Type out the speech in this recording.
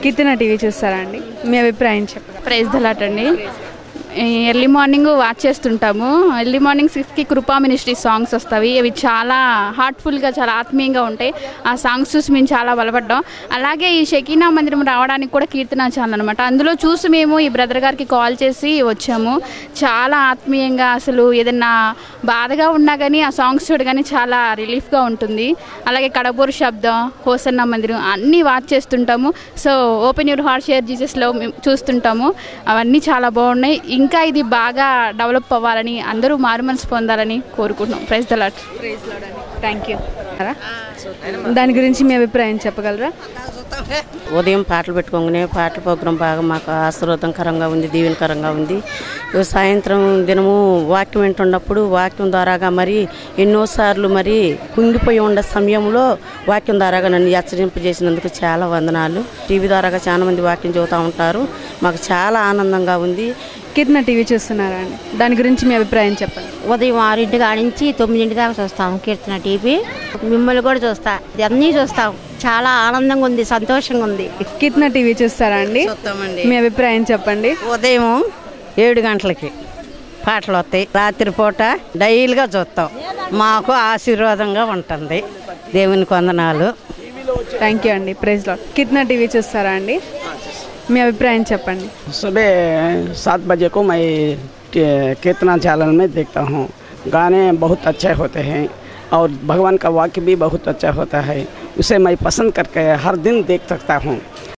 కీర్తన TV చూస్తారా అండి మీ అభిప్రాయం చెప్పండి ప్రైజ్ దలాట్ అండి ఎర్లీ మార్నింగ్ వాచ్ చేస్తుంటాము ఎర్లీ మార్నింగ్ సిక్స్కి కృపా మినిస్ట్రీ సాంగ్స్ వస్తాయి అవి చాలా హార్ట్ఫుల్గా చాలా ఆత్మీయంగా ఉంటాయి ఆ సాంగ్స్ చూసి మేము చాలా బలపడ్డాం అలాగే ఈ షకీనా మందిరం రావడానికి కూడా కీర్తన ఛానల్ అనమాట అందులో చూసి మేము ఈ బ్రదర్ గారికి కాల్ చేసి వచ్చాము చాలా ఆత్మీయంగా అసలు ఏదైనా బాధగా ఉన్నా కానీ ఆ సాంగ్స్ చూడగానే చాలా రిలీఫ్గా ఉంటుంది అలాగే కడబూరు శబ్దం హోసన్న మందిరం అన్నీ వాచ్ చేస్తుంటాము so open your heart share జీసస్లో మేము చూస్తుంటాము అవన్నీ చాలా బాగున్నాయి ఇంకా ఇది బాగా డెవలప్ అవ్వాలని అందరూ మారుమనసు పొందాలని కోరుకుంటున్నాం praise the Lord thank you దాని గురించి మీ అభిప్రాయం చెప్పగలరా ఉదయం పాటలు పెట్టుకోగానే పాటల ప్రోగ్రాం బాగా మాకు ఆశీర్వాదకరంగా ఉంది దీవెనకరంగా ఉంది ఇక సాయంత్రం దినము వాక్యం వింటున్నప్పుడు వాక్యం ద్వారాగా మరి ఎన్నోసార్లు మరి కుంగిపోయి ఉండే సమయంలో వాక్యం ద్వారాగా నన్ను హెచ్చరింపజేసినందుకు చాలా వందనాలు టీవీ ద్వారాగా చాలా మంది వాక్యం చదువుతూ ఉంటారు మాకు చాలా ఆనందంగా ఉంది కీర్తన టీవీ చూస్తున్నారా అండి దాని గురించి మీ అభిప్రాయం చెప్పండి ఉదయం ఆరింటి కాడ నుంచి తొమ్మిదింటి దాకా చూస్తాం కీర్తన టీవీ మిమ్మల్ని కూడా చూస్తా అన్నీ చూస్తాం చాలా ఆనందంగా ఉంది సంతోషంగా ఉంది కీర్తన టీవీ చూస్తారా అండి మీ అభిప్రాయం చెప్పండి ఉదయం ఏడు గంటలకి పాటలు వస్తాయి రాత్రిపూట డైలీగా చూస్తాం మాకు ఆశీర్వాదంగా ఉంటుంది దేవుని వందనాలు థ్యాంక్ యూ అండి ప్రైజ్ లాట్ కీర్తన టీవీ చూస్తారా అండి మీ అభిప్రాయం చెప్పండి सुबह सात बजे को मैं टे- कीर्तना चैनल में देखता हूँ गाने बहुत अच्छे होते हैं और भगवान का वाक्य भी बहुत अच्छा होता है उसे मैं पसंद करके हर दिन देख सकता हूँ